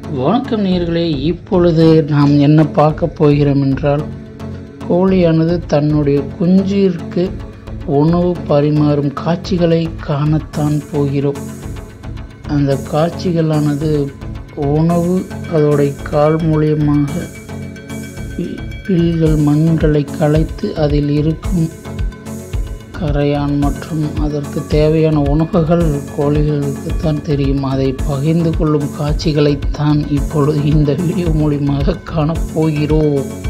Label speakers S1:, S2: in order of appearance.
S1: வணக்கம் நேயர்களே இப்பொழுது நாம் என்ன பார்க்க போகிறோம் என்றால் கோழியானது தன்னுடைய குஞ்சிற்கு உணவு பரிமாறும் காட்சிகளை காணத்தான் போகிறோம் அந்த காட்சிகளானது உணவு அதோடைய கால் மூலியமாக பி- பில்கள் மண்களை களைத்து அதில் இருக்கும் கரையான் மற்றும் அதற்கு தேவையான உணவுகள் கோழிகளுக்கு தான் தெரியும் அதை பகிர்ந்து கொள்ளும் காட்சிகளைத்தான் இப்பொழுது இந்த வீடியோ மூலியமாக காணப்போகிறோம்